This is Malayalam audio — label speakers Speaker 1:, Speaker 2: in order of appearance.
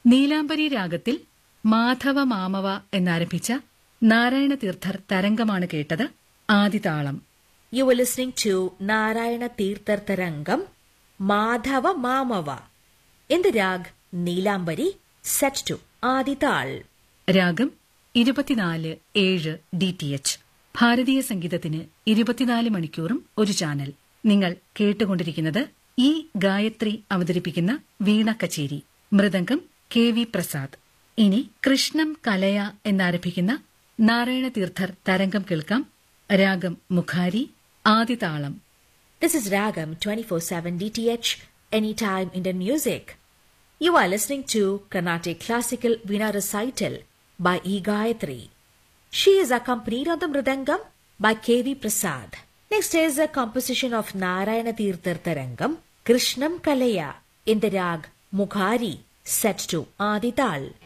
Speaker 1: നീലാംബരി രാഗത്തിൽ മാധവ മാമവ എന്നാരംഭിച്ച നാരായണ തീർത്ഥർ തരംഗമാണ് കേട്ടത് ആദിതാളം
Speaker 2: You were listening to Narayana Tirthar Tarangam, Madhava Mamava, in the rag Neelambari, set to Adital.
Speaker 1: രാഗം ഇരുപത്തിനാല് ഏഴ് ഡി ടി എച്ച് ഭാരതീയ സംഗീതത്തിന് ഇരുപത്തിനാല് മണിക്കൂറും ഒരു ചാനൽ നിങ്ങൾ കേട്ടുകൊണ്ടിരിക്കുന്നത് ഈ ഗായത്രി അവതരിപ്പിക്കുന്ന വീണ കച്ചേരി മൃദംഗം കെ വി പ്രസാദ് ഇനി കൃഷ്ണം കലയ എന്നാരംഭിക്കുന്ന നാരായണ തീർത്ഥർ തരംഗം കേൾക്കാം രാഗം മുഖാരി ആദിതാളം
Speaker 2: This is Ragam 24-7 DTH, Anytime Indian Music. You are listening to Carnatic Classical Veena Recital by E. Gayatri. She is accompanied on the Mridangam by K.V. Prasad. Next is a composition of Narayana Tirthar Tarangam, Krishnam Kalaya, in the rag Mukhari, set to Adital.